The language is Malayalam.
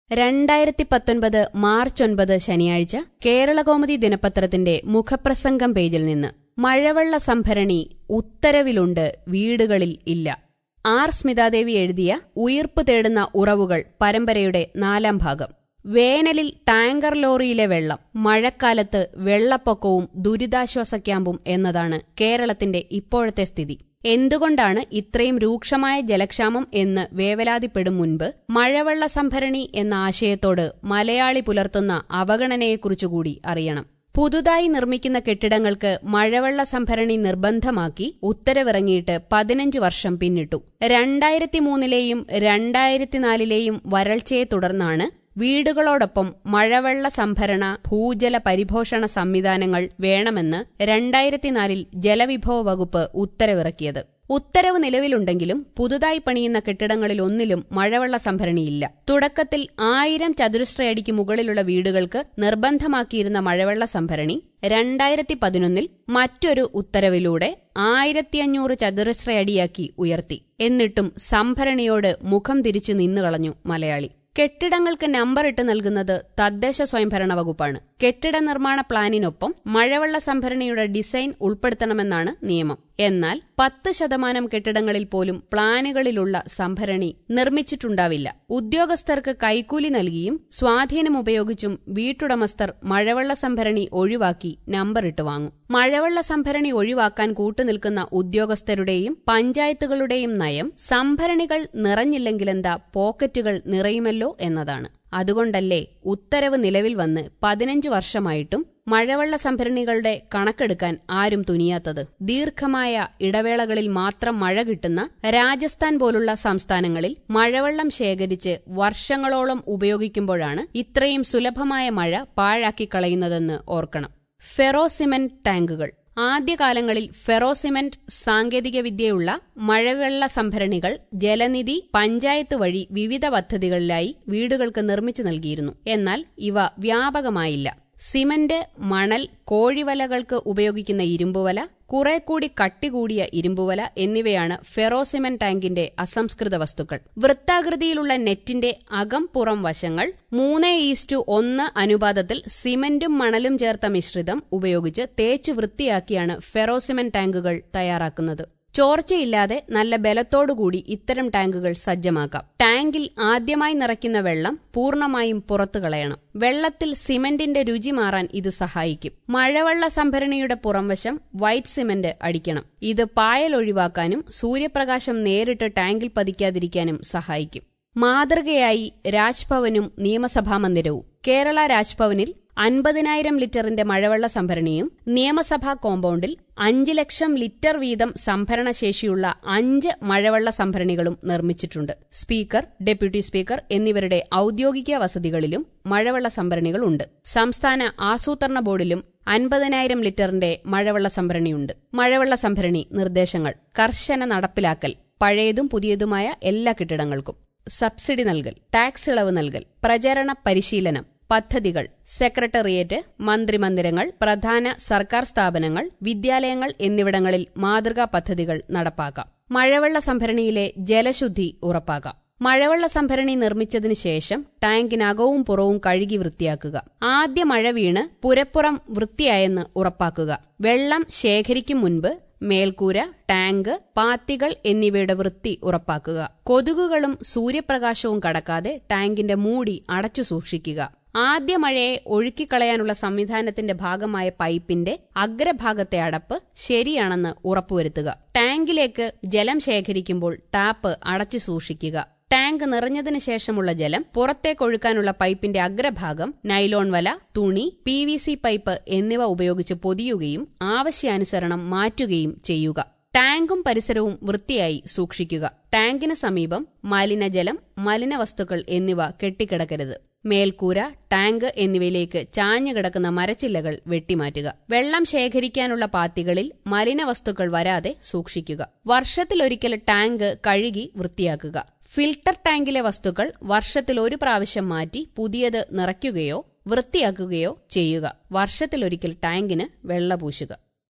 രണ്ടായിരത്തി പത്തൊൻപത് മാർച്ച് ഒൻപത് ശനിയാഴ്ച കേരളകൗമുദി ദിനപത്രത്തിന്റെ മുഖപ്രസംഗം പേജിൽ നിന്ന് മഴവെള്ള സംഭരണി ഉത്തരവിലുണ്ട് വീടുകളിൽ ഇല്ല ആർ സ്മിതാദേവി എഴുതിയ ഉയിർപ്പ് തേടുന്ന ഉറവുകൾ പരമ്പരയുടെ നാലാം ഭാഗം വേനലിൽ ടാങ്കർ ലോറിയിലെ വെള്ളം മഴക്കാലത്ത് വെള്ളപ്പൊക്കവും ദുരിതാശ്വാസ ക്യാമ്പും എന്നതാണ് കേരളത്തിന്റെ ഇപ്പോഴത്തെ സ്ഥിതി എന്തുകൊണ്ടാണ് ഇത്രയും രൂക്ഷമായ ജലക്ഷാമം എന്ന് വേവലാതിപ്പെടും മുൻപ് മഴവെള്ള സംഭരണി എന്ന ആശയത്തോട് മലയാളി പുലർത്തുന്ന അവഗണനയെക്കുറിച്ചുകൂടി അറിയണം പുതുതായി നിർമ്മിക്കുന്ന കെട്ടിടങ്ങൾക്ക് മഴവെള്ള സംഭരണി നിർബന്ധമാക്കി ഉത്തരവിറങ്ങിയിട്ട് പതിനഞ്ച് വർഷം പിന്നിട്ടു രണ്ടായിരത്തി മൂന്നിലെയും രണ്ടായിരത്തിനാലിലെയും വരൾച്ചയെ തുടർന്നാണ് വീടുകളോടൊപ്പം മഴവെള്ള സംഭരണ ഭൂജല പരിപോഷണ സംവിധാനങ്ങൾ വേണമെന്ന് രണ്ടായിരത്തിനാലിൽ ജലവിഭവ വകുപ്പ് ഉത്തരവിറക്കിയത് ഉത്തരവ് നിലവിലുണ്ടെങ്കിലും പുതുതായി പണിയുന്ന കെട്ടിടങ്ങളിൽ ഒന്നിലും മഴവെള്ള സംഭരണിയില്ല തുടക്കത്തിൽ ആയിരം ചതുരശ്രയടിക്ക് മുകളിലുള്ള വീടുകൾക്ക് നിർബന്ധമാക്കിയിരുന്ന മഴവെള്ള സംഭരണി രണ്ടായിരത്തി പതിനൊന്നിൽ മറ്റൊരു ഉത്തരവിലൂടെ ആയിരത്തിയഞ്ഞൂറ് ചതുരശ്രയടിയാക്കി ഉയർത്തി എന്നിട്ടും സംഭരണിയോട് മുഖം തിരിച്ചു നിന്നുകളഞ്ഞു മലയാളി കെട്ടിടങ്ങൾക്ക് നമ്പർ ഇട്ട് നൽകുന്നത് തദ്ദേശ സ്വയംഭരണ വകുപ്പാണ് കെട്ടിട നിർമ്മാണ പ്ലാനിനൊപ്പം മഴവെള്ള സംഭരണിയുടെ ഡിസൈൻ ഉൾപ്പെടുത്തണമെന്നാണ് നിയമം എന്നാൽ പത്ത് ശതമാനം കെട്ടിടങ്ങളിൽ പോലും പ്ലാനുകളിലുള്ള സംഭരണി നിർമ്മിച്ചിട്ടുണ്ടാവില്ല ഉദ്യോഗസ്ഥർക്ക് കൈക്കൂലി നൽകിയും സ്വാധീനം ഉപയോഗിച്ചും വീട്ടുടമസ്ഥർ മഴവെള്ള സംഭരണി ഒഴിവാക്കി നമ്പർ ഇട്ട് വാങ്ങും മഴവെള്ള സംഭരണി ഒഴിവാക്കാൻ കൂട്ടുനിൽക്കുന്ന ഉദ്യോഗസ്ഥരുടെയും പഞ്ചായത്തുകളുടെയും നയം സംഭരണികൾ നിറഞ്ഞില്ലെങ്കിലെന്താ പോക്കറ്റുകൾ നിറയുമല്ലോ എന്നതാണ് അതുകൊണ്ടല്ലേ ഉത്തരവ് നിലവിൽ വന്ന് പതിനഞ്ച് വർഷമായിട്ടും മഴവെള്ള സംഭരണികളുടെ കണക്കെടുക്കാൻ ആരും തുനിയാത്തത് ദീർഘമായ ഇടവേളകളിൽ മാത്രം മഴ കിട്ടുന്ന രാജസ്ഥാൻ പോലുള്ള സംസ്ഥാനങ്ങളിൽ മഴവെള്ളം ശേഖരിച്ച് വർഷങ്ങളോളം ഉപയോഗിക്കുമ്പോഴാണ് ഇത്രയും സുലഭമായ മഴ പാഴാക്കി കളയുന്നതെന്ന് ഓർക്കണം ഫെറോസിമെന്റ് ടാങ്കുകൾ ആദ്യകാലങ്ങളിൽ ഫെറോസിമെന്റ് സാങ്കേതികവിദ്യയുള്ള മഴവെള്ള സംഭരണികൾ ജലനിധി പഞ്ചായത്ത് വഴി വിവിധ പദ്ധതികളിലായി വീടുകൾക്ക് നിർമ്മിച്ചു നൽകിയിരുന്നു എന്നാൽ ഇവ വ്യാപകമായില്ല സിമന്റ് മണൽ കോഴിവലകൾക്ക് ഉപയോഗിക്കുന്ന ഇരുമ്പുവല കുറെ കൂടി കട്ടി കൂടിയ ഇരുമ്പുവല എന്നിവയാണ് ഫെറോസിമൻ ടാങ്കിന്റെ അസംസ്കൃത വസ്തുക്കൾ വൃത്താകൃതിയിലുള്ള നെറ്റിന്റെ അകം പുറം വശങ്ങൾ മൂന്ന് ഈസ്റ്റു ഒന്ന് അനുപാതത്തിൽ സിമന്റും മണലും ചേർത്ത മിശ്രിതം ഉപയോഗിച്ച് തേച്ച് വൃത്തിയാക്കിയാണ് ഫെറോസിമൻ ടാങ്കുകൾ തയ്യാറാക്കുന്നത് ചോർച്ചയില്ലാതെ നല്ല ബലത്തോടുകൂടി ഇത്തരം ടാങ്കുകൾ സജ്ജമാക്കാം ടാങ്കിൽ ആദ്യമായി നിറയ്ക്കുന്ന വെള്ളം പൂർണ്ണമായും പുറത്തു കളയണം വെള്ളത്തിൽ സിമന്റിന്റെ രുചി മാറാൻ ഇത് സഹായിക്കും മഴവെള്ള സംഭരണിയുടെ പുറംവശം വൈറ്റ് സിമന്റ് അടിക്കണം ഇത് പായൽ ഒഴിവാക്കാനും സൂര്യപ്രകാശം നേരിട്ട് ടാങ്കിൽ പതിക്കാതിരിക്കാനും സഹായിക്കും മാതൃകയായി രാജ്ഭവനും നിയമസഭാ മന്ദിരവും കേരള രാജ്ഭവനിൽ അൻപതിനായിരം ലിറ്ററിന്റെ മഴവെള്ള സംഭരണിയും നിയമസഭാ കോമ്പൗണ്ടിൽ അഞ്ച് ലക്ഷം ലിറ്റർ വീതം സംഭരണശേഷിയുള്ള അഞ്ച് മഴവെള്ള സംഭരണികളും നിർമ്മിച്ചിട്ടുണ്ട് സ്പീക്കർ ഡെപ്യൂട്ടി സ്പീക്കർ എന്നിവരുടെ ഔദ്യോഗിക വസതികളിലും മഴവെള്ള സംഭരണികളുണ്ട് സംസ്ഥാന ആസൂത്രണ ബോർഡിലും അൻപതിനായിരം ലിറ്ററിന്റെ മഴവെള്ള സംഭരണിയുണ്ട് മഴവെള്ള സംഭരണി നിർദ്ദേശങ്ങൾ കർശന നടപ്പിലാക്കൽ പഴയതും പുതിയതുമായ എല്ലാ കെട്ടിടങ്ങൾക്കും സബ്സിഡി നൽകൽ ടാക്സ് ഇളവ് നൽകൽ പ്രചരണ പരിശീലനം പദ്ധതികൾ സെക്രട്ടേറിയറ്റ് മന്ത്രിമന്ദിരങ്ങൾ പ്രധാന സർക്കാർ സ്ഥാപനങ്ങൾ വിദ്യാലയങ്ങൾ എന്നിവിടങ്ങളിൽ മാതൃകാ പദ്ധതികൾ നടപ്പാക്കാം മഴവെള്ള സംഭരണിയിലെ ജലശുദ്ധി ഉറപ്പാക്കാം മഴവെള്ള സംഭരണി നിർമ്മിച്ചതിനു ശേഷം ടാങ്കിനകവും പുറവും കഴുകി വൃത്തിയാക്കുക ആദ്യ മഴ വീണ് പുരപ്പുറം വൃത്തിയായെന്ന് ഉറപ്പാക്കുക വെള്ളം ശേഖരിക്കും മുൻപ് മേൽക്കൂര ടാങ്ക് പാത്തികൾ എന്നിവയുടെ വൃത്തി ഉറപ്പാക്കുക കൊതുകുകളും സൂര്യപ്രകാശവും കടക്കാതെ ടാങ്കിന്റെ മൂടി അടച്ചു സൂക്ഷിക്കുക ആദ്യ മഴയെ ഒഴുക്കിക്കളയാനുള്ള സംവിധാനത്തിന്റെ ഭാഗമായ പൈപ്പിന്റെ അഗ്രഭാഗത്തെ അടപ്പ് ശരിയാണെന്ന് ഉറപ്പുവരുത്തുക ടാങ്കിലേക്ക് ജലം ശേഖരിക്കുമ്പോൾ ടാപ്പ് അടച്ചു സൂക്ഷിക്കുക ടാങ്ക് നിറഞ്ഞതിനു ശേഷമുള്ള ജലം പുറത്തേക്കൊഴുക്കാനുള്ള പൈപ്പിന്റെ അഗ്രഭാഗം നൈലോൺ വല തുണി പി വി സി പൈപ്പ് എന്നിവ ഉപയോഗിച്ച് പൊതിയുകയും ആവശ്യാനുസരണം മാറ്റുകയും ചെയ്യുക ടാങ്കും പരിസരവും വൃത്തിയായി സൂക്ഷിക്കുക ടാങ്കിന് സമീപം മലിനജലം മലിനവസ്തുക്കൾ എന്നിവ കെട്ടിക്കിടക്കരുത് മേൽക്കൂര ടാങ്ക് എന്നിവയിലേക്ക് ചാഞ്ഞു കിടക്കുന്ന മരച്ചില്ലകൾ വെട്ടിമാറ്റുക വെള്ളം ശേഖരിക്കാനുള്ള പാത്തികളിൽ മലിനവസ്തുക്കൾ വരാതെ സൂക്ഷിക്കുക വർഷത്തിലൊരിക്കൽ ടാങ്ക് കഴുകി വൃത്തിയാക്കുക ഫിൽട്ടർ ടാങ്കിലെ വസ്തുക്കൾ വർഷത്തിൽ ഒരു പ്രാവശ്യം മാറ്റി പുതിയത് നിറയ്ക്കുകയോ വൃത്തിയാക്കുകയോ ചെയ്യുക വർഷത്തിലൊരിക്കൽ ടാങ്കിന് വെള്ള പൂശുക